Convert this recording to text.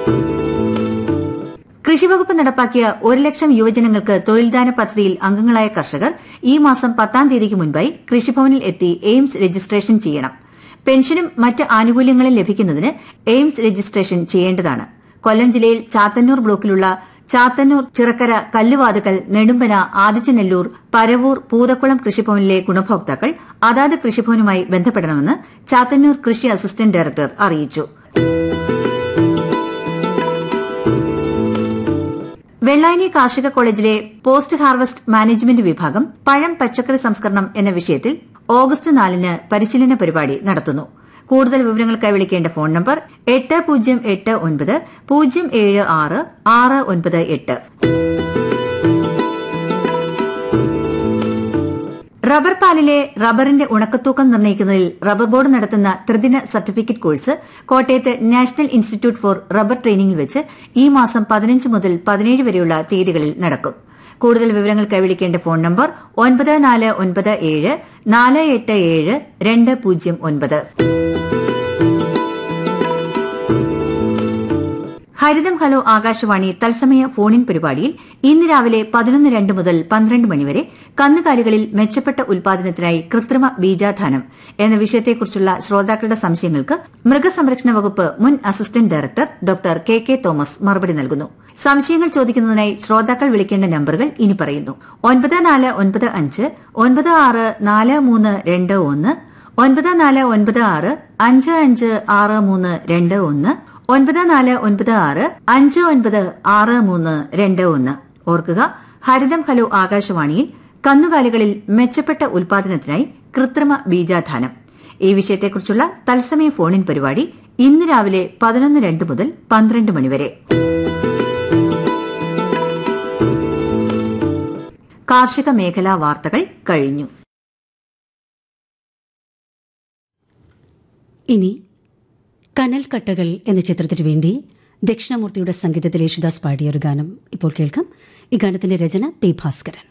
കൃഷിവകുപ്പ് നടപ്പാക്കിയ ഒരു ലക്ഷം യുവജനങ്ങൾക്ക് തൊഴിൽദാന പദ്ധതിയിൽ അംഗങ്ങളായ കർഷകർ ഈ മാസം പത്താം തീയതിക്ക് മുൻപായി കൃഷിഭവനിൽ എത്തി എയിംസ് രജിസ്ട്രേഷൻ ചെയ്യണം പെൻഷനും മറ്റ് ആനുകൂല്യങ്ങളും ലഭിക്കുന്നതിന് എയിംസ് രജിസ്ട്രേഷൻ ചെയ്യേണ്ടതാണ് കൊല്ലം ജില്ലയിൽ ചാത്തന്നൂർ ബ്ലോക്കിലുള്ള ചാത്തന്നൂർ ചിറക്കര കല്ലുവാതുക്കൽ നെടുമ്പന ആദിച്ചനെല്ലൂർ പരവൂർ പൂതക്കുളം കൃഷിഭവനിലെ ഗുണഭോക്താക്കൾ അതാത് കൃഷിഭവനുമായി ബന്ധപ്പെടണമെന്ന് ചാത്തന്നൂർ കൃഷി അസിസ്റ്റന്റ് ഡയറക്ടർ അറിയിച്ചു വെള്ളായണി കാർഷിക കോളേജിലെ പോസ്റ്റ് ഹാർവസ്റ്റ് മാനേജ്മെന്റ് വിഭാഗം പഴം പച്ചക്കറി സംസ്കരണം എന്ന വിഷയത്തിൽ ഓഗസ്റ്റ് നാലിന് പരിശീലന പരിപാടി നടത്തുന്നു കൂടുതൽ വിവരങ്ങൾക്കായി വിളിക്കേണ്ട ഫോൺ നമ്പർ എട്ട് പൂജ്യം എട്ട് ഒൻപത് പൂജ്യം ഏഴ് ആറ് ആറ് ഒൻപത് എട്ട് റബ്ബർ പാലിലെ റബ്ബറിന്റെ ഉണക്കത്തൂക്കം നിർണ്ണയിക്കുന്നതിൽ റബ്ബർ ബോർഡ് നടത്തുന്ന ത്രിദിന സർട്ടിഫിക്കറ്റ് കോഴ്സ് കോട്ടയത്ത് നാഷണൽ ഇൻസ്റ്റിറ്റ്യൂട്ട് ഫോർ റബ്ബർ ട്രെയിനിംഗിൽ വെച്ച് ഈ മാസം പതിനഞ്ച് മുതൽ പതിനേഴ് വരെയുള്ള തീയതികളിൽ നടക്കും കൂടുതൽ വിവരങ്ങൾക്കായി വിളിക്കേണ്ട ഫോൺ നമ്പർ ഒൻപത് നാല് ഒൻപത് ഏഴ് നാല് എട്ട് ഏഴ് രണ്ട് പൂജ്യം ഒൻപത് ഹരിതം ഹലോ ആകാശവാണി തത്സമയ ഫോണിൻ പരിപാടിയിൽ ഇന്ന് രാവിലെ പതിനൊന്ന് രണ്ട് മുതൽ പന്ത്രണ്ട് മണിവരെ കന്നുകാലികളിൽ മെച്ചപ്പെട്ട ഉൽപാദനത്തിനായി കൃത്രിമ ബീജാധാനം എന്ന വിഷയത്തെക്കുറിച്ചുള്ള ശ്രോതാക്കളുടെ സംശയങ്ങൾക്ക് മൃഗസംരക്ഷണ വകുപ്പ് മുൻ assistant director doctor K K Thomas മറുപടി നൽകുന്നു സംശയങ്ങൾ ചോദിക്കുന്നതിനായി ശ്രോതാക്കൾ വിളിക്കേണ്ട നമ്പറുകൾ ഇനി പറയുന്നു ഒൻപത് നാല് ഒൻപത് അഞ്ച് ഒൻപത് ആറ് നാല് മൂന്ന് രണ്ട് ഒന്ന് ഒൻപത് നാല് ഒൻപത് ആറ് അഞ്ച് അഞ്ച് ആറ് മൂന്ന് രണ്ട് ഒന്ന് ഒൻപത് നാല് ഒൻപത് ആറ് അഞ്ച് ഒൻപത് ആറ് മൂന്ന് രണ്ട് ഒന്ന് ഓർക്കുക ഹരിതം ഹലോ ആകാശവാണിയിൽ കന്നുകാലികളിൽ മെച്ചപ്പെട്ട ഉൽപാദനത്തിനായി കൃത്രിമ ബീജാധാനം ഈ വിഷയത്തെക്കുറിച്ചുള്ള തത്സമയ ഫോണിൻ പരിപാടി ഇന്ന് രാവിലെ പതിനൊന്ന് രണ്ട് മുതൽ പന്ത്രണ്ട് മണിവരെ കാർഷിക മേഖലാ വാർത്തകൾ കഴിഞ്ഞു ഇനി കനൽക്കട്ടകൾ എന്ന ചിത്രത്തിനു വേണ്ടി ദക്ഷിണാമൂർത്തിയുടെ സംഗീതത്തിൽ യേശുദാസ് പാടിയ ഒരു ഗാനം ഇപ്പോൾ കേൾക്കാം ഈ ഗാനത്തിന്റെ രചന പി ഭാസ്കരൻ